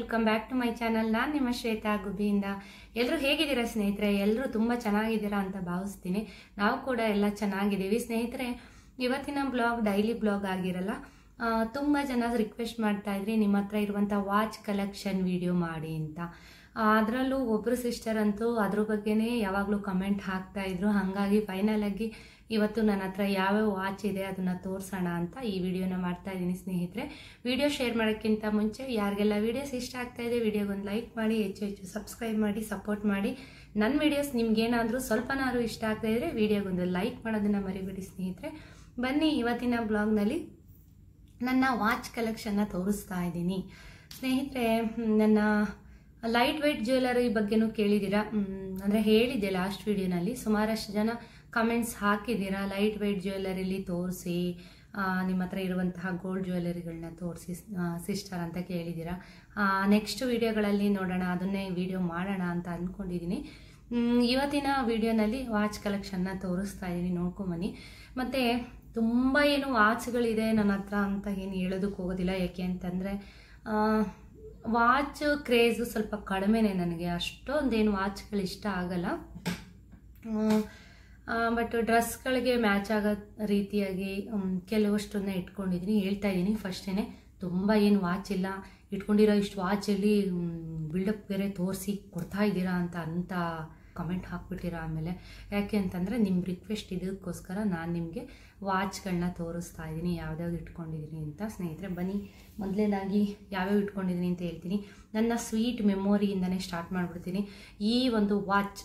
welcome back to my channel ನಾನು ನಿಮ್ಮ ಶ್ವೇತಾ ಗುಬ್ಬಿಯಿಂದ ಎಲ್ಲರೂ ಹೇಗಿದ್ದೀರಾ ಸ್ನೇಹಿತರೆ ಎಲ್ಲರೂ ತುಂಬ ಚೆನ್ನಾಗಿದ್ದೀರಾ ಅಂತ ಭಾವಿಸ್ತೀನಿ ನಾವು ಕೂಡ ಎಲ್ಲ ಚೆನ್ನಾಗಿದ್ದೀವಿ ಸ್ನೇಹಿತರೆ ಇವತ್ತಿನ ಬ್ಲಾಗ್ ಡೈಲಿ ಬ್ಲಾಗ್ ಆಗಿರಲ್ಲ ಆ, ತುಂಬ ಜನ ರಿಕ್ವೆಸ್ಟ್ ಮಾಡ್ತಾ ಇದ್ರಿ ನಿಮ್ಮ ಹತ್ರ ಇರುವಂಥ ವಾಚ್ ಕಲೆಕ್ಷನ್ ವಿಡಿಯೋ ಮಾಡಿ ಅಂತ ಅದರಲ್ಲೂ ಒಬ್ಬರು ಸಿಸ್ಟರ್ ಅಂತೂ ಅದ್ರ ಬಗ್ಗೆನೇ ಯಾವಾಗಲೂ ಕಮೆಂಟ್ ಹಾಕ್ತಾ ಇದ್ರು ಹಾಗಾಗಿ ಫೈನಲ್ ಆಗಿ ಇವತ್ತು ನನ್ನ ಹತ್ರ ಯಾವ್ಯಾವ ವಾಚ್ ಇದೆ ಅದನ್ನ ತೋರಿಸೋಣ ಅಂತ ಈ ವಿಡಿಯೋನ ಮಾಡ್ತಾ ಇದ್ದೀನಿ ಸ್ನೇಹಿತರೆ ವಿಡಿಯೋ ಶೇರ್ ಮಾಡೋಕ್ಕಿಂತ ಮುಂಚೆ ಯಾರಿಗೆಲ್ಲ ವಿಡಿಯೋಸ್ ಇಷ್ಟ ಆಗ್ತಾ ಇದೆ ವಿಡಿಯೋಗೊಂದು ಲೈಕ್ ಮಾಡಿ ಹೆಚ್ಚು ಹೆಚ್ಚು ಸಬ್ಸ್ಕ್ರೈಬ್ ಮಾಡಿ ಸಪೋರ್ಟ್ ಮಾಡಿ ನನ್ನ ವಿಡಿಯೋಸ್ ನಿಮ್ಗೇನಾದರೂ ಸ್ವಲ್ಪನಾದ್ರೂ ಇಷ್ಟ ಆಗ್ತಾ ಇದ್ರೆ ವಿಡಿಯೋಗೊಂದು ಲೈಕ್ ಮಾಡೋದನ್ನ ಮರಿಬೇಡಿ ಸ್ನೇಹಿತರೆ ಬನ್ನಿ ಇವತ್ತಿನ ಬ್ಲಾಗ್ನಲ್ಲಿ ನನ್ನ ವಾಚ್ ಕಲೆಕ್ಷನ್ನ ತೋರಿಸ್ತಾ ಇದ್ದೀನಿ ಸ್ನೇಹಿತರೆ ಮ್, ನನ್ನ ಲೈಟ್ ವೆಯ್ಟ್ ಜ್ಯುವೆಲರಿ ಬಗ್ಗೆನೂ ಕೇಳಿದ್ದೀರಾ ಅಂದರೆ ಹೇಳಿದ್ದೆ ಲಾಸ್ಟ್ ವಿಡಿಯೋನಲ್ಲಿ ಸುಮಾರಷ್ಟು ಜನ ಕಮೆಂಟ್ಸ್ ಹಾಕಿದ್ದೀರಾ ಲೈಟ್ ವೆಯ್ಟ್ ಜ್ಯುವೆಲರಿಲಿ ತೋರಿಸಿ ನಿಮ್ಮ ಹತ್ರ ಇರುವಂತಹ ಗೋಲ್ಡ್ ಜ್ಯುವೆಲರಿಗಳನ್ನ ತೋರಿಸಿ ಸಿಸ್ಟರ್ ಅಂತ ಕೇಳಿದ್ದೀರಾ ನೆಕ್ಸ್ಟ್ ವಿಡಿಯೋಗಳಲ್ಲಿ ನೋಡೋಣ ಅದನ್ನೇ ವಿಡಿಯೋ ಮಾಡೋಣ ಅಂತ ಅಂದ್ಕೊಂಡಿದ್ದೀನಿ ಮ್, ಇವತ್ತಿನ ವಿಡಿಯೋನಲ್ಲಿ ವಾಚ್ ಕಲೆಕ್ಷನ್ನ ತೋರಿಸ್ತಾ ಇದ್ದೀನಿ ನೋಡ್ಕೊಂಬನ್ನಿ ಮತ್ತು ತುಂಬ ಏನು ವಾಚ್ಗಳಿದೆ ನನ್ನ ಹತ್ರ ಅಂತ ಏನು ಹೇಳೋದಕ್ಕೆ ಹೋಗೋದಿಲ್ಲ ಯಾಕೆ ಅಂತಂದರೆ ವಾಚ್ ಕ್ರೇಜು ಸ್ವಲ್ಪ ಕಡಿಮೆನೇ ನನಗೆ ಅಷ್ಟೊಂದೇನು ವಾಚ್ಗಳು ಇಷ್ಟ ಆಗಲ್ಲ ಬಟ್ ಡ್ರೆಸ್ಗಳಿಗೆ ಮ್ಯಾಚ್ ಆಗೋ ರೀತಿಯಾಗಿ ಮ್, ಕೆಲವಷ್ಟನ್ನ ಇಟ್ಕೊಂಡಿದ್ದೀನಿ ಹೇಳ್ತಾ ಇದ್ದೀನಿ ಫಸ್ಟೇ ತುಂಬ ಏನು ವಾಚ್ ಇಲ್ಲ ಇಟ್ಕೊಂಡಿರೋ ಇಷ್ಟು ವಾಚಲ್ಲಿ ಬಿಲ್ಡಪ್ ಬೇರೆ ತೋರಿಸಿ ಕೊಡ್ತಾ ಇದ್ದೀರಾ ಅಂತ ಅಂತ ಕಮೆಂಟ್ ಹಾಕ್ಬಿಟ್ಟಿರ ಆಮೇಲೆ ಯಾಕೆ ಅಂತಂದರೆ ನಿಮ್ಮ ರಿಕ್ವೆಸ್ಟ್ ಇದಕ್ಕೋಸ್ಕರ ನಾನು ನಿಮಗೆ ವಾಚ್ಗಳನ್ನ ತೋರಿಸ್ತಾ ಇದ್ದೀನಿ ಯಾವ್ದಾವ್ದು ಇಟ್ಕೊಂಡಿದ್ದೀನಿ ಅಂತ ಸ್ನೇಹಿತರೆ ಬನ್ನಿ ಮೊದಲನೇದಾಗಿ ಯಾವ್ಯಾವ ಇಟ್ಕೊಂಡಿದ್ದೀನಿ ಅಂತ ಹೇಳ್ತೀನಿ ನನ್ನ ಸ್ವೀಟ್ ಮೆಮೊರಿಯಿಂದನೇ ಸ್ಟಾರ್ಟ್ ಮಾಡಿಬಿಡ್ತೀನಿ ಈ ಒಂದು ವಾಚ್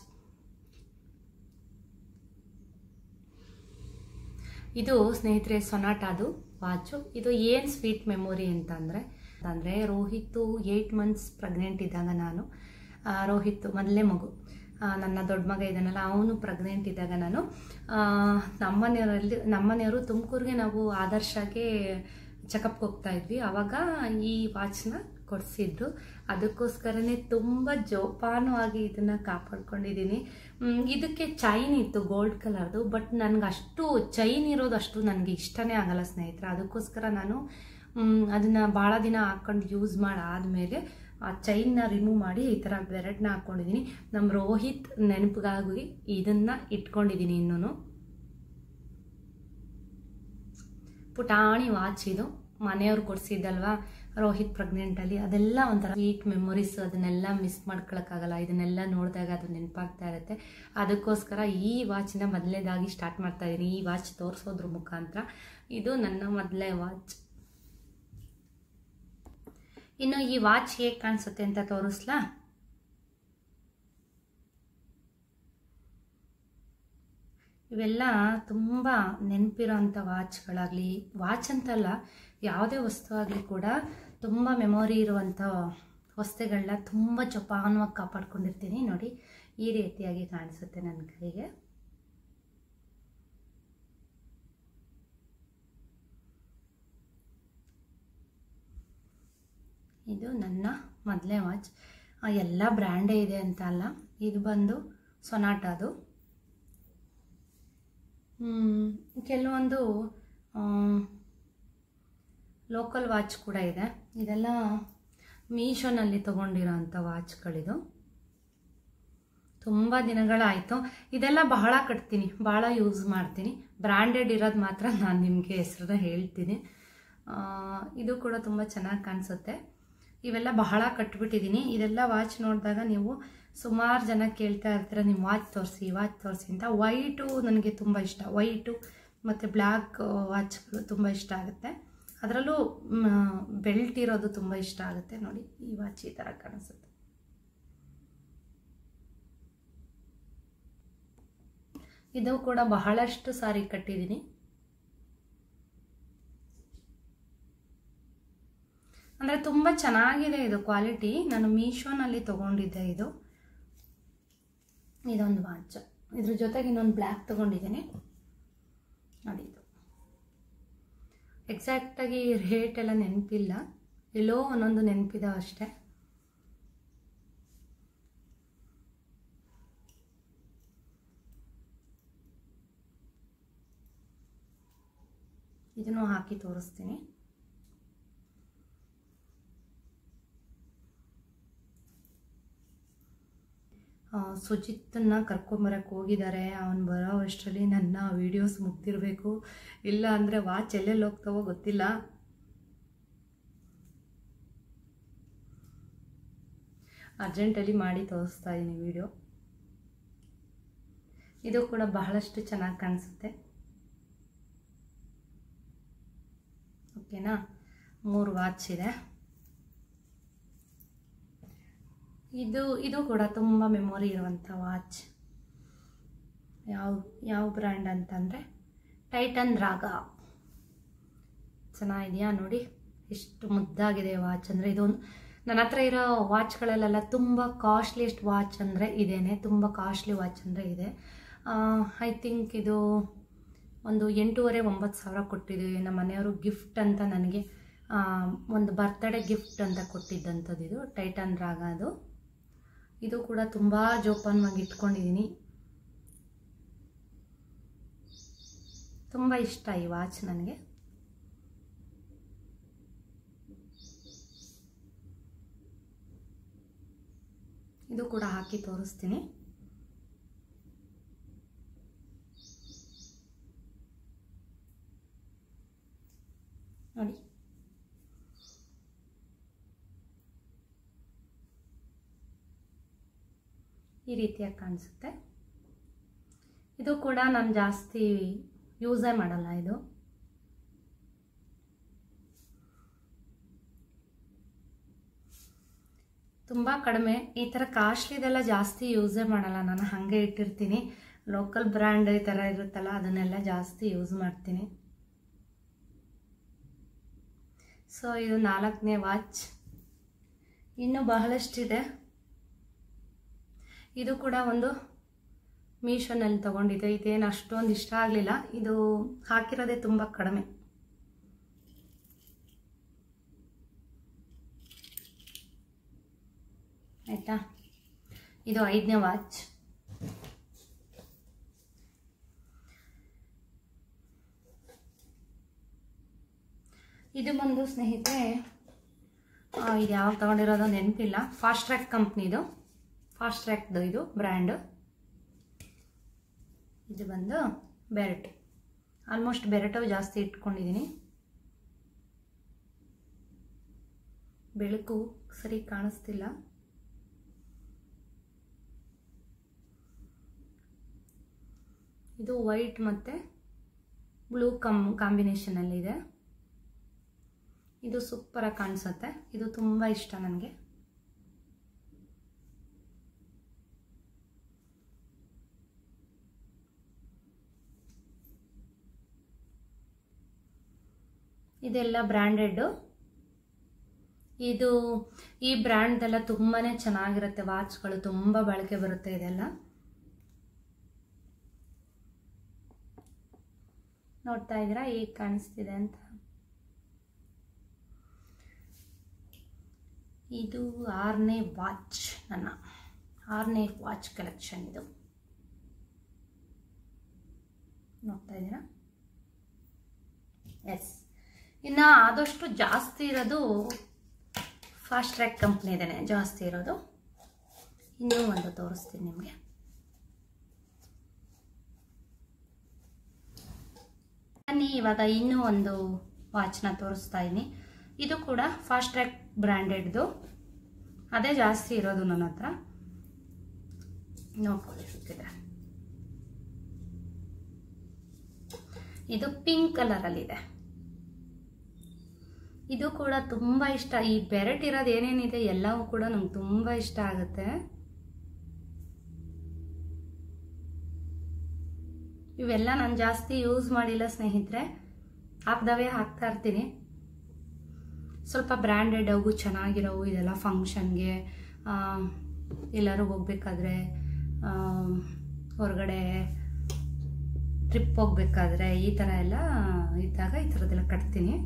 ಇದು ಸ್ನೇಹಿತರೆ ಸೊನಾಟಾದು ವಾಚು ಇದು ಏನು ಸ್ವೀಟ್ ಮೆಮೊರಿ ಅಂತ ಅಂದರೆ ಅಂದರೆ ರೋಹಿತ್ತು ಏಯ್ಟ್ ಮಂತ್ಸ್ ಪ್ರೆಗ್ನೆಂಟ್ ಇದ್ದಾಗ ನಾನು ಆ, ರೋಹಿತ್ತು ಮೊದಲೇ ಮಗು ಆ, ನನ್ನ ದೊಡ್ಡ ಮಗ ಇದ್ದಾನಲ್ಲ ಅವನು ಪ್ರೆಗ್ನೆಂಟ್ ಇದ್ದಾಗ ನಾನು ಆ, ನಮ್ಮನೆಯವರಲ್ಲಿ ನಮ್ಮನೆಯವರು ತುಮಕೂರಿಗೆ ನಾವು ಆದರ್ಶಗೆ ಚೆಕಪ್ಗೆ ಹೋಗ್ತಾ ಇದ್ವಿ ಆವಾಗ ಈ ವಾಚ್ನ ಕೊಡಿಸಿದ್ರು ಅದಕ್ಕೋಸ್ಕರನೇ ತುಂಬ ಜೋಪಾನವಾಗಿ ಇದನ್ನು ಕಾಪಾಡ್ಕೊಂಡಿದ್ದೀನಿ ಮ್, ಇದಕ್ಕೆ ಚೈನ್ ಇತ್ತು ಗೋಲ್ಡ್ ಕಲರ್ದು ಬಟ್ ನನಗೆ ಅಷ್ಟು ಚೈನ್ ಇರೋದು ಅಷ್ಟು ನನಗೆ ಇಷ್ಟನೇ ಆಗಲ್ಲ ಸ್ನೇಹಿತರೆ ಅದಕ್ಕೋಸ್ಕರ ನಾನು ಅದನ್ನು ಭಾಳ ದಿನ ಹಾಕ್ಕೊಂಡು ಯೂಸ್ ಮಾಡಾದಮೇಲೆ ಆ ಚೈನ್ನ ರಿಮೂವ್ ಮಾಡಿ ಈ ಥರ ಬೆರಡ್ನ ಹಾಕ್ಕೊಂಡಿದ್ದೀನಿ ನಮ್ಮ ರೋಹಿತ್ ನೆನಪಿಗಾಗಿ ಇದನ್ನು ಇಟ್ಕೊಂಡಿದ್ದೀನಿ ಇನ್ನೂ ಪುಟಾಣಿ ವಾಚ್ ಇದು ಮನೆಯವ್ರು ಕೊಡಿಸಿದ್ದಲ್ವಾ ರೋಹಿತ್ ಪ್ರೆಗ್ನೆಂಟಲ್ಲಿ ಅದೆಲ್ಲ ಒಂಥರ ಸ್ವೀಟ್ ಮೆಮೊರೀಸ್ ಅದನ್ನೆಲ್ಲ ಮಿಸ್ ಮಾಡ್ಕೊಳಕ್ಕಾಗಲ್ಲ ಇದನ್ನೆಲ್ಲ ನೋಡಿದಾಗ ಅದು ನೆನಪಾಗ್ತಾ ಇರುತ್ತೆ ಅದಕ್ಕೋಸ್ಕರ ಈ ವಾಚ್ನ ಮೊದಲನೇದಾಗಿ ಸ್ಟಾರ್ಟ್ ಮಾಡ್ತಾ ಇದ್ದೀನಿ ಈ ವಾಚ್ ತೋರಿಸೋದ್ರ ಮುಖಾಂತರ ಇದು ನನ್ನ ಮೊದಲೇ ವಾಚ್ ಇನ್ನು ಈ ವಾಚ್ ಹೇಗೆ ಕಾಣಿಸುತ್ತೆ ಅಂತ ತೋರಿಸ್ಲಾ ಇವೆಲ್ಲ ತುಂಬ ನೆನಪಿರೋ ಅಂಥ ವಾಚ್ಗಳಾಗಲಿ ವಾಚ್ ಅಂತಲ್ಲ ಯಾವುದೇ ವಸ್ತು ಆಗಲಿ ಕೂಡ ತುಂಬ ಮೆಮೊರಿ ಇರುವಂಥ ವಸ್ತುಗಳನ್ನ ತುಂಬ ಜೋಪಾನವಾಗಿ ಕಾಪಾಡ್ಕೊಂಡಿರ್ತೀನಿ ನೋಡಿ ಈ ರೀತಿಯಾಗಿ ಕಾಣಿಸುತ್ತೆ ನನ್ನ ಕೈಗೆ ಇದು ನನ್ನ ಮೊದಲೇ ವಾಚ್ ಆ, ಎಲ್ಲ ಬ್ರ್ಯಾಂಡೇ ಇದೆ ಅಂತ ಅಲ್ಲ ಇದು ಬಂದು ಸೊನಾಟಾದು ಮ್, ಕೆಲವೊಂದು ಲೋಕಲ್ ವಾಚ್ ಕೂಡ ಇದೆ ಇದೆಲ್ಲ ಮೀಶೋನಲ್ಲಿ ತೊಗೊಂಡಿರೋ ಅಂಥ ವಾಚ್ಗಳಿದು ತುಂಬ ದಿನಗಳಾಯಿತು ಇದೆಲ್ಲ ಬಹಳ ಕಟ್ತೀನಿ ಭಾಳ ಯೂಸ್ ಮಾಡ್ತೀನಿ ಬ್ರ್ಯಾಂಡೆಡ್ ಇರೋದು ಮಾತ್ರ ನಾನು ನಿಮಗೆ ಹೆಸರನ್ನ ಹೇಳ್ತೀನಿ ಆ, ಇದು ಕೂಡ ತುಂಬ ಚೆನ್ನಾಗಿ ಕಾಣಿಸುತ್ತೆ ಇವೆಲ್ಲ ಬಹಳ ಕಟ್ಬಿಟ್ಟಿದ್ದೀನಿ ಇದೆಲ್ಲ ವಾಚ್ ನೋಡಿದಾಗ ನೀವು ಸುಮಾರು ಜನ ಕೇಳ್ತಾ ಇರ್ತೀರ ನಿಮ್ಮ ವಾಚ್ ತೋರಿಸಿ ವಾಚ್ ತೋರಿಸಿ ಅಂತ ವೈಟು ನನಗೆ ತುಂಬ ಇಷ್ಟ ವೈಟು ಮತ್ತು ಬ್ಲ್ಯಾಕ್ ವಾಚ್ಗಳು ತುಂಬ ಇಷ್ಟ ಆಗುತ್ತೆ ಅದರಲ್ಲೂ ಬೆಲ್ಟ್ ಇರೋದು ತುಂಬ ಇಷ್ಟ ಆಗುತ್ತೆ ನೋಡಿ ಈ ವಾಚ್ ಈ ಥರ ಕಾಣಿಸುತ್ತೆ ಇದು ಕೂಡ ಬಹಳಷ್ಟು ಸಾರಿ ಕಟ್ಟಿದ್ದೀನಿ ಅಂದರೆ ತುಂಬ ಚೆನ್ನಾಗಿದೆ ಇದು ಕ್ವಾಲಿಟಿ ನಾನು ಮೀಶೋನಲ್ಲಿ ತೊಗೊಂಡಿದ್ದೆ ಇದು ಇದೊಂದು ವಾಚ್ ಇದ್ರ ಜೊತೆಗೆ ಇನ್ನೊಂದು ಬ್ಲ್ಯಾಕ್ ತೊಗೊಂಡಿದ್ದೀನಿ ನೋಡಿ ಇದು ಎಕ್ಸಾಕ್ಟಾಗಿ ರೇಟ್ ಎಲ್ಲ ನೆನಪಿಲ್ಲ ಎಲ್ಲೋ ಒಂದೊಂದು ನೆನಪಿದೆ ಅಷ್ಟೇ ಇದನ್ನು ಹಾಕಿ ತೋರಿಸ್ತೀನಿ ಆ, ಸುಜಿತನ್ನ ಕರ್ಕೊಂಬರಕ್ಕೆ ಹೋಗಿದ್ದಾರೆ ಅವನು ಬರೋ ಅಷ್ಟರಲ್ಲಿ ನನ್ನ ವೀಡಿಯೋಸ್ ಮುಗ್ದಿರಬೇಕು ಇಲ್ಲ ಅಂದರೆ ವಾಚ್ ಎಲ್ಲೆಲ್ಲಿ ಹೋಗ್ತಾವೋ ಗೊತ್ತಿಲ್ಲ ಅರ್ಜೆಂಟಲ್ಲಿ ಮಾಡಿ ತೋರಿಸ್ತಾ ಇದ್ದೀನಿ ವಿಡಿಯೋ ಇದು ಕೂಡ ಬಹಳಷ್ಟು ಚೆನ್ನಾಗಿ ಕಾಣಿಸುತ್ತೆ ಓಕೆನಾ ಮೂರು ವಾಚ್ ಇದೆ ಇದು ಇದು ಕೂಡ ತುಂಬ ಮೆಮೊರಿ ಇರುವಂಥ ವಾಚ್ ಯಾವ ಯಾವ ಬ್ರ್ಯಾಂಡ್ ಅಂತಂದರೆ ಟೈಟನ್ ರಾಗ ಚೆನ್ನಾಗಿದೆಯಾ ನೋಡಿ ಎಷ್ಟು ಮುದ್ದಾಗಿದೆ ವಾಚ್ ಅಂದರೆ ಇದೊಂದು ನನ್ನ ಹತ್ರ ಇರೋ ವಾಚ್ಗಳಲ್ಲೆಲ್ಲ ತುಂಬ ಕಾಸ್ಟ್ಲಿಯೆಸ್ಟ್ ವಾಚ್ ಅಂದರೆ ಇದೇನೆ ತುಂಬ ಕಾಸ್ಟ್ಲಿ ವಾಚ್ ಅಂದರೆ ಇದೆ ಐ ಥಿಂಕ್ ಇದು ಒಂದು ಎಂಟೂವರೆ ಒಂಬತ್ತು ಸಾವಿರ ಕೊಟ್ಟಿದ್ದೀವಿ ನಮ್ಮ ಮನೆಯವರು ಗಿಫ್ಟ್ ಅಂತ ನನಗೆ ಆ, ಒಂದು ಬರ್ತ್ಡೇ ಗಿಫ್ಟ್ ಅಂತ ಕೊಟ್ಟಿದ್ದಂಥದ್ದು ಇದು ಟೈಟನ್ ರಾಗ ಅದು ಇದು ಕೂಡ ತುಂಬ ಜೋಪಾನವಾಗಿ ಇಟ್ಕೊಂಡಿದ್ದೀನಿ ತುಂಬ ಇಷ್ಟ ಈ ವಾಚ್ ನನಗೆ ಇದು ಕೂಡ ಹಾಕಿ ತೋರಿಸ್ತೀನಿ ನೋಡಿ ಈ ರೀತಿಯಾಗಿ ಕಾಣಿಸುತ್ತೆ ಇದು ಕೂಡ ನಾನು ಜಾಸ್ತಿ ಯೂಸೇ ಮಾಡಲ್ಲ ಇದು ತುಂಬ ಕಡಿಮೆ ಈ ಥರ ಕಾಸ್ಟ್ಲಿದೆಲ್ಲ ಜಾಸ್ತಿ ಯೂಸೇ ಮಾಡಲ್ಲ ನಾನು ಹಾಗೆ ಇಟ್ಟಿರ್ತೀನಿ ಲೋಕಲ್ ಬ್ರ್ಯಾಂಡ್ ಈ ಥರ ಇರುತ್ತಲ್ಲ ಅದನ್ನೆಲ್ಲ ಜಾಸ್ತಿ ಯೂಸ್ ಮಾಡ್ತೀನಿ ಸೊ ಇದು ನಾಲ್ಕನೇ ವಾಚ್ ಇನ್ನೂ ಬಹಳಷ್ಟಿದೆ ಇದು ಕೂಡ ಒಂದು ಮೀಶೋನಲ್ಲಿ ತೊಗೊಂಡಿದ್ದೆ ಇದೇನು ಅಷ್ಟೊಂದು ಇಷ್ಟ ಆಗಲಿಲ್ಲ ಇದು ಹಾಕಿರೋದೇ ತುಂಬ ಕಡಿಮೆ ಆಯಿತಾ ಇದು ಐದನೇ ವಾಚ್ ಇದು ಬಂದು ಸ್ನೇಹಿತರೆ ಆ, ಇದು ಯಾವಾಗ ತಗೊಂಡಿರೋದು ನೆನಪಿಲ್ಲ ಫಾಸ್ಟ್ ಟ್ರ್ಯಾಕ್ ಕಂಪ್ನಿದು ಫಾಸ್ಟ್ ಟ್ರ್ಯಾಕ್ದು ಇದು ಬ್ರ್ಯಾಂಡು ಇದು ಬಂದು ಬೆರೆಟ್ ಆಲ್ಮೋಸ್ಟ್ ಬೆರೆಟೋ ಜಾಸ್ತಿ ಇಟ್ಕೊಂಡಿದ್ದೀನಿ ಬೆಳಕು ಸರಿ ಕಾಣಿಸ್ತಿಲ್ಲ ಇದು ವೈಟ್ ಮತ್ತು ಬ್ಲೂ ಕಮ್ ಕಾಂಬಿನೇಷನಲ್ಲಿದೆ ಇದು ಸೂಪರಾಗಿ ಕಾಣಿಸುತ್ತೆ ಇದು ತುಂಬ ಇಷ್ಟ ನನಗೆ ಇದೆಲ್ಲ ಬ್ರ್ಯಾಂಡೆಡ್ಡು ಇದು ಈ ಬ್ರ್ಯಾಂಡ್ದೆಲ್ಲ ತುಂಬಾ ಚೆನ್ನಾಗಿರುತ್ತೆ ವಾಚ್ಗಳು ತುಂಬ ಬಳಕೆ ಬರುತ್ತೆ ಇದೆಲ್ಲ ನೋಡ್ತಾ ಇದ್ದೀರಾ ಈಗ ಕಾಣಿಸ್ತಿದೆ ಅಂತ ಇದು ಆರನೇ ವಾಚ್ ನನ್ನ ಆರನೇ ವಾಚ್ ಕಲೆಕ್ಷನ್ ಇದು ನೋಡ್ತಾ ಇದ್ದೀರಾ ಎಸ್ ಇನ್ನು ಆದಷ್ಟು ಜಾಸ್ತಿ ಇರೋದು ಫಾಸ್ಟ್ ಟ್ರ್ಯಾಕ್ ಕಂಪ್ನಿದೇನೆ ಜಾಸ್ತಿ ಇರೋದು ಇನ್ನೂ ಒಂದು ತೋರಿಸ್ತೀನಿ ನಿಮಗೆ ಬನ್ನಿ ಇವಾಗ ಇನ್ನೂ ಒಂದು ವಾಚ್ನ ತೋರಿಸ್ತಾ ಇದ್ದೀನಿ ಇದು ಕೂಡ ಫಾಸ್ಟ್ ಟ್ರ್ಯಾಕ್ ಬ್ರ್ಯಾಂಡೆಡ್ದು ಅದೇ ಜಾಸ್ತಿ ಇರೋದು ನನ್ನ ಹತ್ರ ನೋಡ್ಕೊಳ್ಳಿ ಸಿಕ್ಕಿದ್ರೆ ಇದು ಪಿಂಕ್ ಕಲರಲ್ಲಿದೆ ಇದು ಕೂಡ ತುಂಬ ಇಷ್ಟ ಈ ಬೆರೆಟ್ ಇರೋದು ಏನೇನಿದೆ ಎಲ್ಲವೂ ಕೂಡ ನಂಗೆ ತುಂಬ ಇಷ್ಟ ಆಗುತ್ತೆ ಇವೆಲ್ಲ ನಾನು ಜಾಸ್ತಿ ಯೂಸ್ ಮಾಡಿಲ್ಲ ಸ್ನೇಹಿತರೆ ಹಾಕ್ದವೇ ಹಾಕ್ತಾ ಇರ್ತೀನಿ ಸ್ವಲ್ಪ ಬ್ರ್ಯಾಂಡೆಡ್ ಅವು ಚೆನ್ನಾಗಿರೋವು ಇದೆಲ್ಲ ಫಂಕ್ಷನ್ಗೆ ಎಲ್ಲರೂ ಹೋಗ್ಬೇಕಾದ್ರೆ ಆ, ಹೊರಗಡೆ ಟ್ರಿಪ್ ಹೋಗ್ಬೇಕಾದ್ರೆ ಈ ಥರ ಎಲ್ಲ ಇದ್ದಾಗ ಈ ಥರದ್ದೆಲ್ಲ ಕಟ್ತೀನಿ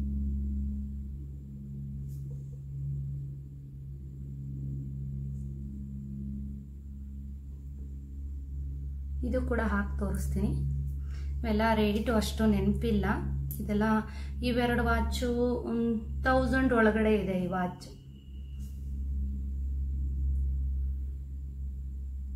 ಇದು ಕೂಡ ಹಾಕಿ ತೋರಿಸ್ತೀನಿ ಇವೆಲ್ಲ ರೇಟು ಅಷ್ಟು ನೆನಪಿಲ್ಲ ಇದೆಲ್ಲ ಇವೆರಡು ವಾಚು ತೌಸಂಡ್ ಒಳಗಡೆ ಇದೆ ಈ ವಾಚ್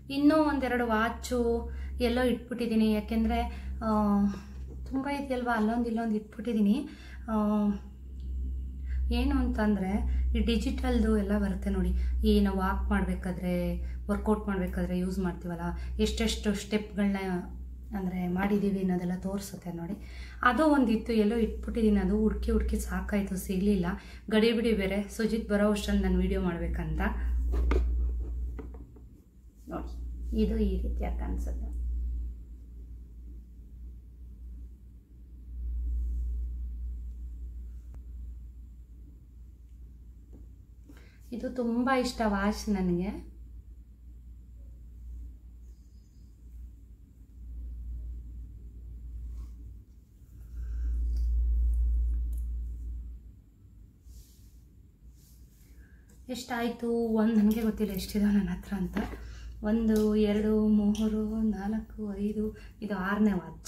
ಇನ್ನೂ ಒಂದೆರಡು ವಾಚು ಎಲ್ಲೋ ಇಟ್ಬಿಟ್ಟಿದ್ದೀನಿ ಯಾಕೆಂದರೆ ತುಂಬ ಇದೆಯಲ್ವಾ ಅಲ್ಲೊಂದು ಇಲ್ಲೊಂದು ಇಟ್ಬಿಟ್ಟಿದ್ದೀನಿ ಆ, ಏನು ಅಂತಂದರೆ ಈ ಡಿಜಿಟಲ್ದು ಎಲ್ಲ ಬರುತ್ತೆ ನೋಡಿ ಈ ನಾವು ವಾಕ್ ಮಾಡಬೇಕಾದ್ರೆ ವರ್ಕೌಟ್ ಮಾಡಬೇಕಾದ್ರೆ ಯೂಸ್ ಮಾಡ್ತೀವಲ್ಲ ಎಷ್ಟೆಷ್ಟು ಸ್ಟೆಪ್ಗಳನ್ನ ಅಂದರೆ ಮಾಡಿದ್ದೀವಿ ಅನ್ನೋದೆಲ್ಲ ತೋರಿಸುತ್ತೆ ನೋಡಿ ಅದು ಒಂದಿತ್ತು ಎಲ್ಲೋ ಇಟ್ಬಿಟ್ಟಿದ್ದೀನಿ ಅದು ಹುಡುಕಿ ಹುಡುಕಿ ಸಾಕಾಯಿತು ಸಿಗಲಿಲ್ಲ ಗಡಿಬಿಡಿ ಬೇರೆ ಸುಜಿತ್ ಬರೋ ಅಷ್ಟರಲ್ಲಿ ನಾನು ವೀಡಿಯೋ ಮಾಡಬೇಕಂತ ನೋಡಿ ಇದು ಈ ರೀತಿಯಾಗಿ ಕಾಣಿಸುತ್ತೆ ಇದು ತುಂಬ ಇಷ್ಟ ವಾಚ್ ನನಗೆ ಎಷ್ಟಾಯಿತು ಒಂದು ನನಗೆ ಗೊತ್ತಿಲ್ಲ ಎಷ್ಟಿದೆ ನನ್ನ ಹತ್ರ ಅಂತ ಒಂದು ಎರಡು ಮೂರು ನಾಲ್ಕು ಐದು ಇದು ಆರನೇ ವಾಚ್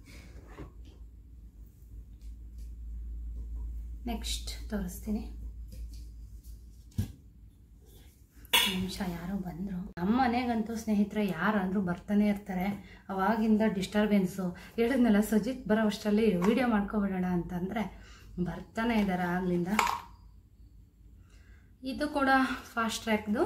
ನೆಕ್ಸ್ಟ್ ತೋರಿಸ್ತೀನಿ ನಿಮಿಷ ಯಾರೋ ಬಂದರು ನಮ್ಮ ಮನೆಗಂತೂ ಸ್ನೇಹಿತರೆ ಯಾರಾದರೂ ಬರ್ತಾನೆ ಇರ್ತಾರೆ ಅವಾಗಿಂದ ಡಿಸ್ಟರ್ಬೆನ್ಸು ಹೇಳಿದ್ನಲ್ಲ ಸುಜಿತ್ ಬರೋ ಅಷ್ಟರಲ್ಲಿ ವೀಡಿಯೋ ಮಾಡ್ಕೊಬಿಡೋಣ ಅಂತಂದರೆ ಬರ್ತಾನೆ ಇದ್ದಾರೆ ಆಗ್ಲಿಂದ ಇದು ಕೂಡ ಫಾಸ್ಟ್ ಟ್ರ್ಯಾಕ್ದು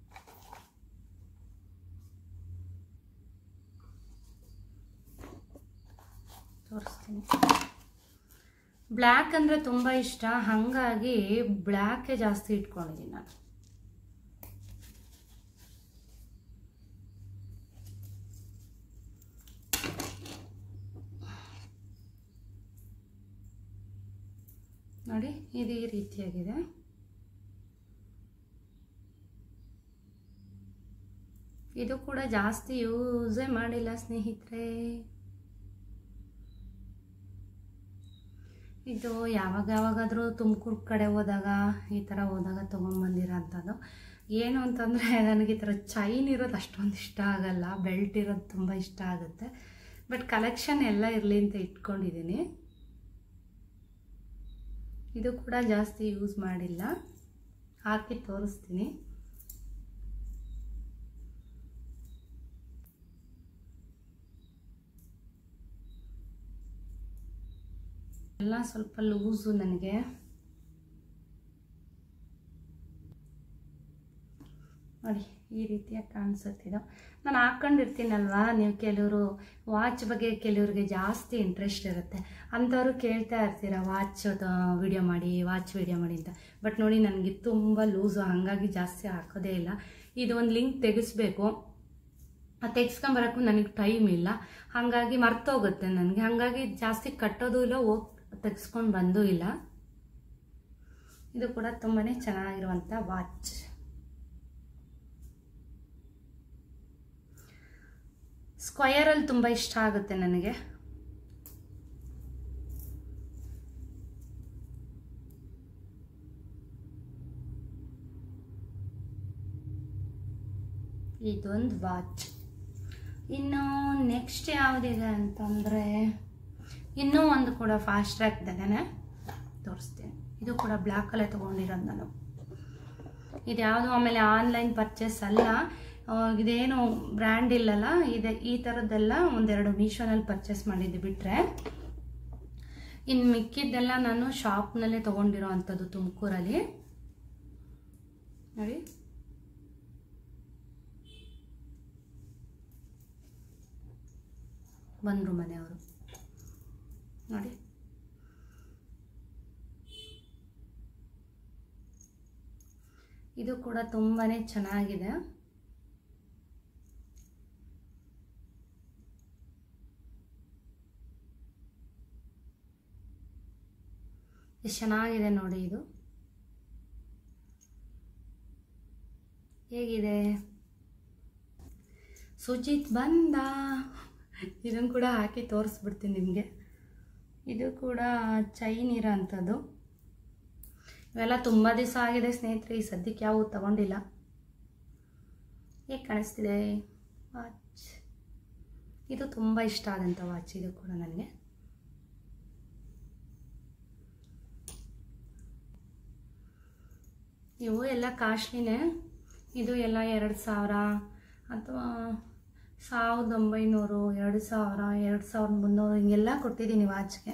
ತೋರಿಸ್ತೀನಿ ಬ್ಲ್ಯಾಕ್ ಅಂದರೆ ತುಂಬ ಇಷ್ಟ ಹಾಗಾಗಿ ಬ್ಲ್ಯಾಕೇ ಜಾಸ್ತಿ ಇಟ್ಕೊಂಡಿದ್ದೀನಿ ನಾನು ನೋಡಿ ಇದು ಈ ರೀತಿಯಾಗಿದೆ ಇದು ಕೂಡ ಜಾಸ್ತಿ ಯೂಸೇ ಮಾಡಿಲ್ಲ ಸ್ನೇಹಿತರೆ ಇದು ಯಾವಾಗ ಯಾವಾಗಾದರೂ ತುಮಕೂರು ಕಡೆ ಹೋದಾಗ ಈ ಥರ ಹೋದಾಗ ತೊಗೊಂಬಂದಿರೋ ಅಂಥದ್ದು ಏನು ಅಂತಂದರೆ ನನಗೆ ಈ ಥರ ಚೈನ್ ಇರೋದು ಅಷ್ಟೊಂದು ಇಷ್ಟ ಆಗಲ್ಲ ಬೆಲ್ಟ್ ಇರೋದು ತುಂಬ ಇಷ್ಟ ಆಗುತ್ತೆ ಬಟ್ ಕಲೆಕ್ಷನ್ ಎಲ್ಲ ಇರಲಿ ಅಂತ ಇಟ್ಕೊಂಡಿದ್ದೀನಿ ಇದು ಕೂಡ ಜಾಸ್ತಿ ಯೂಸ್ ಮಾಡಿಲ್ಲ ಹಾಕಿ ತೋರಿಸ್ತೀನಿ ಎಲ್ಲ ಸ್ವಲ್ಪ ಲೂಸು ನನಗೆ ನೋಡಿ ಈ ರೀತಿಯಾಗಿ ಕಾಣಿಸುತ್ತಿದ್ದು ನಾನು ಹಾಕ್ಕೊಂಡಿರ್ತೀನಲ್ವಾ ನೀವು ಕೆಲವರು ವಾಚ್ ಬಗ್ಗೆ ಕೆಲವ್ರಿಗೆ ಜಾಸ್ತಿ ಇಂಟ್ರೆಸ್ಟ್ ಇರುತ್ತೆ ಅಂಥವ್ರು ಕೇಳ್ತಾ ಇರ್ತೀರ ವಾಚ್ ವಿಡಿಯೋ ಮಾಡಿ ವಾಚ್ ವಿಡಿಯೋ ಮಾಡಿ ಅಂತ ಬಟ್ ನೋಡಿ ನನಗೆ ತುಂಬ ಲೂಸು ಹಾಗಾಗಿ ಜಾಸ್ತಿ ಹಾಕೋದೇ ಇಲ್ಲ ಇದು ಒಂದು ಲಿಂಕ್ ತೆಗೆಸ್ಬೇಕು ಅದು ತೆಗ್ಸ್ಕೊಂಬರೋಕ್ಕೂ ನನಗೆ ಟೈಮ್ ಇಲ್ಲ ಹಾಗಾಗಿ ಮರ್ತೋಗುತ್ತೆ ನನಗೆ ಹಾಗಾಗಿ ಜಾಸ್ತಿ ಕಟ್ಟೋದು ಇಲ್ಲ ಹೋಗಿ ತೆಗೆಸ್ಕೊಂಡು ಬಂದೂ ಇಲ್ಲ ಇದು ಕೂಡ ತುಂಬಾ ಚೆನ್ನಾಗಿರುವಂಥ ವಾಚ್ ಸ್ಕ್ವಯರಲ್ಲಿ ತುಂಬ ಇಷ್ಟ ಆಗುತ್ತೆ ನನಗೆ ಇದೊಂದು ವಾಚ್ ಇನ್ನು ನೆಕ್ಸ್ಟ್ ಯಾವುದಿದೆ ಅಂತಂದರೆ ಇನ್ನೂ ಒಂದು ಕೂಡ ಫಾಸ್ಟ್ ಟ್ರ್ಯಾಕ್ದಾಗೇ ತೋರಿಸ್ತೀನಿ ಇದು ಕೂಡ ಬ್ಲ್ಯಾಕಲ್ಲೇ ತೊಗೊಂಡಿರೋದು ನಾನು ಇದು ಯಾವುದು ಆಮೇಲೆ ಆನ್ಲೈನ್ ಪರ್ಚೇಸ್ ಅಲ್ಲ ಆ, ಇದೇನು ಬ್ರ್ಯಾಂಡ್ ಇಲ್ಲಲ್ಲ ಇದೆ ಈ ಥರದ್ದೆಲ್ಲ ಒಂದೆರಡು ಮೀಶೋನಲ್ಲಿ ಪರ್ಚೇಸ್ ಮಾಡಿದ್ದು ಬಿಟ್ಟರೆ ಇನ್ನು ಮಿಕ್ಕಿದ್ದೆಲ್ಲ ನಾನು ಶಾಪ್ನಲ್ಲೇ ತೊಗೊಂಡಿರೋ ಅಂಥದ್ದು ತುಮಕೂರಲ್ಲಿ ನೋಡಿ ಬಂದರು ಮನೆಯವರು ನೋಡಿ ಇದು ಕೂಡ ತುಂಬಾ ಚೆನ್ನಾಗಿದೆ ಎಷ್ಟು ಚೆನ್ನಾಗಿದೆ ನೋಡಿ ಇದು ಹೇಗಿದೆ ಸುಜಿತ್ ಬಂದ ಇದನ್ನು ಕೂಡ ಹಾಕಿ ತೋರಿಸ್ಬಿಡ್ತೀನಿ ನಿಮಗೆ ಇದು ಕೂಡ ಚೈನ್ ಇರೋ ಅಂಥದ್ದು ಇವೆಲ್ಲ ತುಂಬ ದಿವಸ ಆಗಿದೆ ಸ್ನೇಹಿತರೆ ಈ ಸದ್ಯಕ್ಕೆ ಯಾವು ತಗೊಂಡಿಲ್ಲ ಹೇಗೆ ಕಾಣಿಸ್ತಿದೆ ವಾಚ್ ಇದು ತುಂಬ ಇಷ್ಟ ಆದಂಥ ವಾಚ್ ಇದು ಕೂಡ ನನಗೆ ಇವು ಎಲ್ಲ ಕಾಸ್ಟ್ಲಿನೇ ಇದು ಎಲ್ಲ ಎರಡು ಸಾವಿರ ಅಥವಾ ಸಾವಿರದ ಒಂಬೈನೂರು ಎರಡು ಸಾವಿರ ಎರಡು ಸಾವಿರದ ಮುನ್ನೂರು ಹಿಂಗೆಲ್ಲ ಕೊಟ್ಟಿದ್ದೀನಿ ವಾಚ್ಗೆ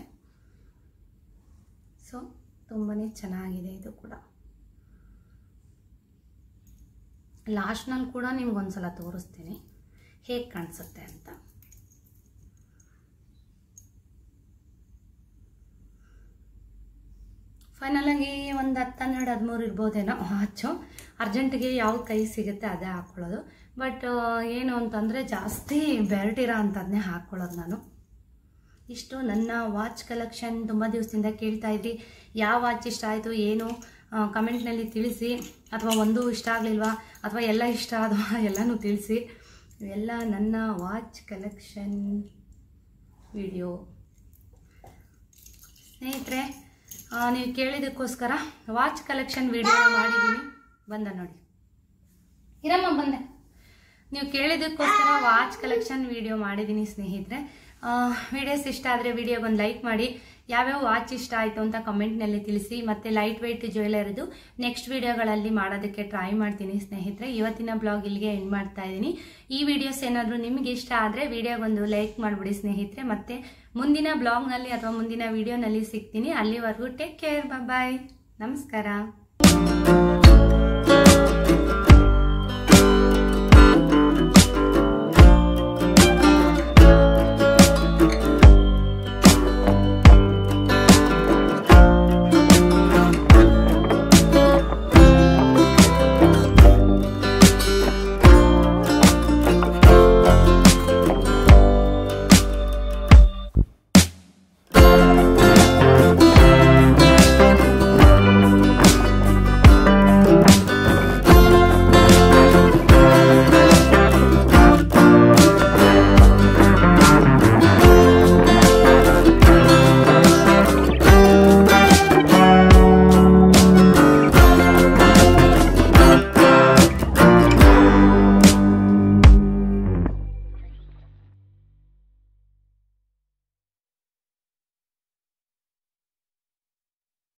ಸೊ ತುಂಬಾ ಚೆನ್ನಾಗಿದೆ ಇದು ಕೂಡ ಲಾಸ್ಟ್ನಲ್ಲಿ ಕೂಡ ನಿಮ್ಗೊಂದ್ಸಲ ತೋರಿಸ್ತೀನಿ ಹೇಗೆ ಕಾಣಿಸುತ್ತೆ ಅಂತ ಫೈನಲಾಗಿ ಒಂದು ಹತ್ತು ಹನ್ನೆರಡು ಹದಿಮೂರು ಇರ್ಬೋದೇನೋ ವಾಚು ಅರ್ಜೆಂಟಿಗೆ ಯಾವ್ದು ಕೈ ಸಿಗುತ್ತೆ ಅದೇ ಹಾಕ್ಕೊಳ್ಳೋದು ಬಟ್ ಏನು ಅಂತಂದರೆ ಜಾಸ್ತಿ ಬೆರಟಿರೋ ಅಂಥದ್ದನ್ನೇ ಹಾಕ್ಕೊಳ್ಳೋದು ನಾನು ಇಷ್ಟು ನನ್ನ ವಾಚ್ ಕಲೆಕ್ಷನ್ ತುಂಬ ದಿವಸದಿಂದ ಕೇಳ್ತಾ ಇದ್ರಿ ಯಾವ ವಾಚ್ ಇಷ್ಟ ಆಯಿತು ಏನು ಕಮೆಂಟ್ನಲ್ಲಿ ತಿಳಿಸಿ ಅಥವಾ ಒಂದು ಇಷ್ಟ ಆಗಲಿಲ್ವಾ ಅಥವಾ ಎಲ್ಲ ಇಷ್ಟ ಆದವಾ ಎಲ್ಲನೂ ತಿಳಿಸಿ ಇವೆಲ್ಲ ನನ್ನ ವಾಚ್ ಕಲೆಕ್ಷನ್ ವಿಡಿಯೋ ಸ್ನೇಹಿತರೆ ಆ, ನೀವು ಕೇಳಿದ್ದಕ್ಕೋಸ್ಕರ ವಾಚ್ ಕಲೆಕ್ಷನ್ ವಿಡಿಯೋ ಮಾಡಿದ್ದೀನಿ ಬಂದ ನೋಡಿ ಇರಮ್ಮ ಬಂದೆ ನೀವು ಕೇಳಿದ್ದಕ್ಕೋಸ್ಕರ ವಾಚ್ ಕಲೆಕ್ಷನ್ ವಿಡಿಯೋ ಮಾಡಿದ್ದೀನಿ ಸ್ನೇಹಿತರೆ ವಿಡಿಯೋಸ್ ಇಷ್ಟ ಆದರೆ ವಿಡಿಯೋಗೊಂದು ಲೈಕ್ ಮಾಡಿ ಯಾವ್ಯಾವ ವಾಚ್ ಇಷ್ಟ ಆಯಿತು ಅಂತ ಕಮೆಂಟ್ನಲ್ಲಿ ತಿಳಿಸಿ ಮತ್ತು ಲೈಟ್ ವೆಯ್ಟ್ ಜ್ಯುವೆಲರಿದು ನೆಕ್ಸ್ಟ್ ವಿಡಿಯೋಗಳಲ್ಲಿ ಮಾಡೋದಕ್ಕೆ ಟ್ರೈ ಮಾಡ್ತೀನಿ ಸ್ನೇಹಿತರೆ ಇವತ್ತಿನ ಬ್ಲಾಗ್ ಇಲ್ಲಿಗೆ ಎಂಡ್ ಮಾಡ್ತಾ ಇದ್ದೀನಿ ಈ ವಿಡಿಯೋಸ್ ಏನಾದರೂ ನಿಮಗೆ ಇಷ್ಟ ಆದರೆ ವಿಡಿಯೋಗೊಂದು ಲೈಕ್ ಮಾಡಿಬಿಡಿ ಸ್ನೇಹಿತರೆ ಮತ್ತು ಮುಂದಿನ ಬ್ಲಾಗ್ನಲ್ಲಿ ಅಥವಾ ಮುಂದಿನ ವಿಡಿಯೋನಲ್ಲಿ ಸಿಗ್ತೀನಿ ಅಲ್ಲಿವರೆಗೂ ಟೇಕ್ ಕೇರ್ ಬಾಯ್ ನಮಸ್ಕಾರ